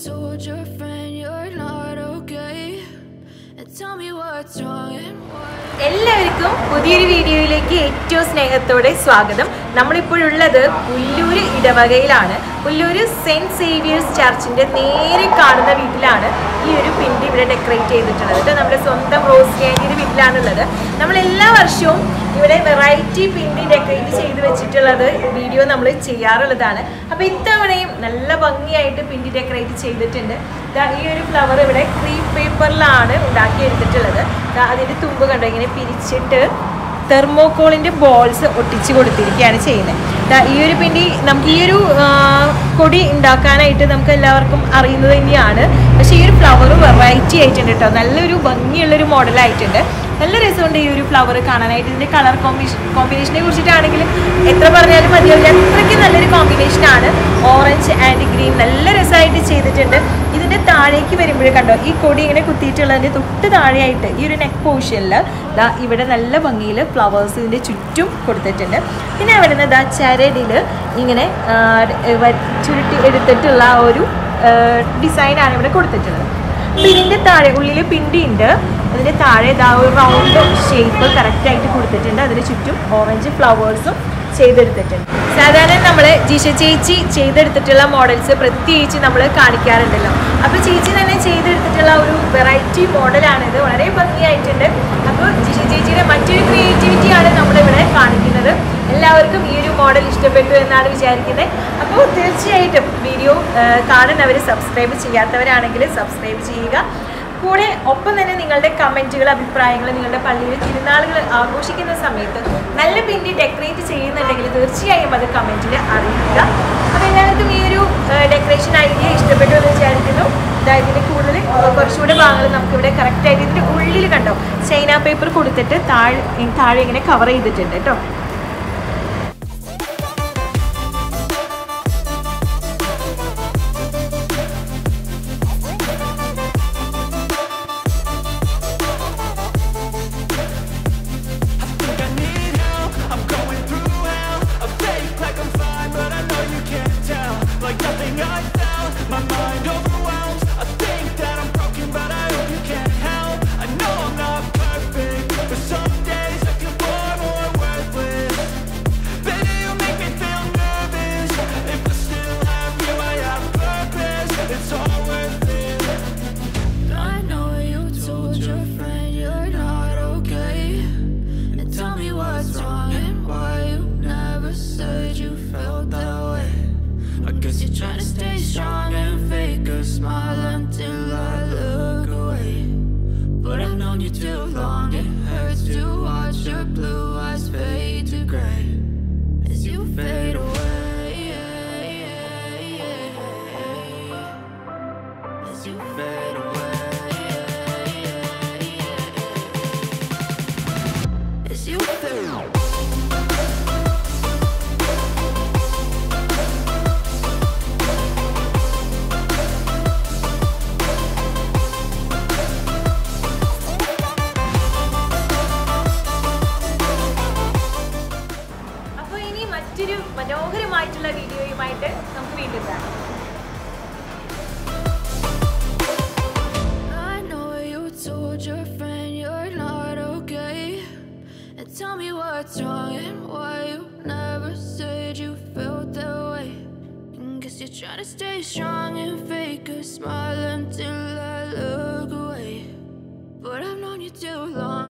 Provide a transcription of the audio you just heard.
told your friend you're not okay. And tell me what's wrong and why. എല്ലാവർക്കും പുതിയൊരു വീഡിയോയിലേക്ക് ഏറ്റവും സ്നേഹത്തോടെ സ്വാഗതം നമ്മളിപ്പോഴുള്ളത് പുല്ലൂര് ഇടവകയിലാണ് പുല്ലൂര് സെന്റ് സേവിയേഴ്സ് ചർച്ചിന്റെ നേരെ കാണുന്ന വീട്ടിലാണ് ഈ ഒരു പിണ്ടി ഇവിടെ ഡെക്കറേറ്റ് ചെയ്തിട്ടുള്ളത് ഇത് നമ്മുടെ സ്വന്തം റോസ് ആൻറ്റിയുടെ വീട്ടിലാണുള്ളത് നമ്മൾ എല്ലാ വർഷവും ഇവിടെ വെറൈറ്റി പിണ്ടി ഡെക്കറേറ്റ് ചെയ്ത് വെച്ചിട്ടുള്ളത് വീഡിയോ നമ്മൾ ചെയ്യാറുള്ളതാണ് അപ്പോൾ ഇത്തവണയും നല്ല ഭംഗിയായിട്ട് പിണ്ടി ഡെക്കറേറ്റ് ചെയ്തിട്ടുണ്ട് ദാ ഈ ഒരു ഫ്ലവർ ഇവിടെ ക്രീം പേപ്പറിലാണ് ഉണ്ടാക്കിയെടുത്തിട്ടുള്ളത് ദാ അതിൻ്റെ തുമ്പ് കണ്ടോ ഇങ്ങനെ പിരിച്ചിട്ട് തെർമോക്കോളിൻ്റെ ബോൾസ് ഒട്ടിച്ച് കൊടുത്തിരിക്കുകയാണ് ചെയ്യുന്നത് ദാ ഈ ഒരു പിണ്ടി നമുക്ക് ഈ ഒരു ആ, കൊടി ഉണ്ടാക്കാനായിട്ട് നമുക്ക് എല്ലാവർക്കും അറിയുന്നത് തന്നെയാണ് പക്ഷേ ഈ ഒരു ഫ്ലവർ വെറൈറ്റി ആയിട്ടുണ്ട് കേട്ടോ നല്ലൊരു ഭംഗിയുള്ളൊരു മോഡലായിട്ടുണ്ട് നല്ല രസമുണ്ട് ഈ ഒരു ഫ്ലവർ കാണാനായിട്ട് ഇതിൻ്റെ കളർ കോമ്പിനേഷൻ കോമ്പിനേഷനെ കുറിച്ചിട്ടാണെങ്കിലും എത്ര പറഞ്ഞാലും മതിയാവില്ല അത്രയ്ക്ക് നല്ലൊരു കോമ്പിനേഷനാണ് ഓറഞ്ച് ആൻഡ് ഗ്രീൻ നല്ല രസമായിട്ട് ചെയ്തിട്ടുണ്ട് ഇതിൻ്റെ താഴേക്ക് വരുമ്പോഴേ കണ്ടോ ഈ കൊടി ഇങ്ങനെ കുത്തിയിട്ടുള്ളതിൻ്റെ തൊട്ട് താഴെയായിട്ട് ഈ ഒരു നെക്ക് പോർഷനിൽ ദാ ഇവിടെ നല്ല ഭംഗിയിൽ ഫ്ലവേഴ്സ് ഇതിൻ്റെ ചുറ്റും കൊടുത്തിട്ടുണ്ട് പിന്നെ അവിടെ നിന്ന് ദാ ചരടിൽ ഇങ്ങനെ ആ, വ- ചുരുട്ടി എടുത്തിട്ടുള്ള ആ ഒരു ഡിസൈനാണ് ഇവിടെ കൊടുത്തിട്ടുള്ളത് അപ്പോൾ ഇതിൻ്റെ താഴെ ഉള്ളിൽ പിണ്ടി ഉണ്ട് അതിൻ്റെ താഴെ ഇതാ ഒരു റൗണ്ട് ഷേപ്പ് കറക്റ്റായിട്ട് കൊടുത്തിട്ടുണ്ട് അതിന് ചുറ്റും ഓറഞ്ച് ഫ്ലവേഴ്സും ചെയ്തെടുത്തിട്ടുണ്ട് സാധാരണ നമ്മൾ ജിഷ ചേച്ചി ചെയ്തെടുത്തിട്ടുള്ള മോഡൽസ് പ്രത്യേകിച്ച് നമ്മൾ കാണിക്കാറുണ്ടല്ലോ അപ്പോൾ ചേച്ചി തന്നെ ചെയ്തെടുത്തിട്ടുള്ള ഒരു വെറൈറ്റി മോഡലാണിത് വളരെ ഭംഗിയായിട്ടുണ്ട് അപ്പോൾ ജിഷ ചേച്ചിയുടെ മറ്റൊരു ക്രിയേറ്റിവിറ്റിയാണ് നമ്മളിവിടെ കാണിക്കുന്നത് എല്ലാവർക്കും ഈ ഒരു മോഡൽ ഇഷ്ടപ്പെട്ടു എന്നാണ് വിചാരിക്കുന്നത് അപ്പോൾ തീർച്ചയായിട്ടും വീഡിയോ കാണുന്നവർ സബ്സ്ക്രൈബ് ചെയ്യാത്തവരാണെങ്കിൽ സബ്സ്ക്രൈബ് ചെയ്യുക കൂടെ ഒപ്പം തന്നെ നിങ്ങളുടെ കമൻറ്റുകൾ അഭിപ്രായങ്ങൾ നിങ്ങളുടെ പള്ളിയിൽ തിരുനാളുകൾ ആഘോഷിക്കുന്ന സമയത്ത് നല്ല പിന്നി ഡെക്കറേറ്റ് ചെയ്യുന്നുണ്ടെങ്കിൽ തീർച്ചയായും അത് കമൻറ്റിൽ അറിയിക്കുക അപ്പോൾ എല്ലാവർക്കും ഈ ഒരു ഡെക്കറേഷൻ ഐഡിയ ഇഷ്ടപ്പെട്ടു എന്ന് വിചാരിക്കുന്നു അതായത് ഇതിൻ്റെ കൂടുതൽ കുറച്ചുകൂടെ ഭാഗങ്ങൾ നമുക്കിവിടെ കറക്റ്റായിട്ട് ഇതിൻ്റെ ഉള്ളിൽ കണ്ടോ ചൈന പേപ്പർ കൊടുത്തിട്ട് താഴെ താഴെ ഇങ്ങനെ കവർ ചെയ്തിട്ടുണ്ട് കേട്ടോ I need help, I'm going through hell I fake like I'm fine, but I know you can't tell Like nothing I felt, my mind overwhelms I think that I'm broken, but I hope you can't help I know I'm not perfect, but some days I feel far more worthless Baby, you make me feel nervous If I still have you, I have purpose It's all worth it I know you told your friend you're not okay. And tell me what's wrong and why you never said you felt that way. I guess you're trying to stay strong and fake a smile until I look away. But I've known you too long, it hurts to watch your blue eyes fade to gray as you fade away. As you fade away. As you fade away. അപ്പോൾ ഇനി മറ്റൊരു മനോഹരമായിട്ടുള്ള വീഡിയോയുമായിട്ട് നമുക്ക് വീണ്ടും കാണാം I know you told your friend you're not okay. And tell me what's wrong and why you never said you felt that way. And guess you're trying to stay strong and fake a smile until I look away. But I've known you too long.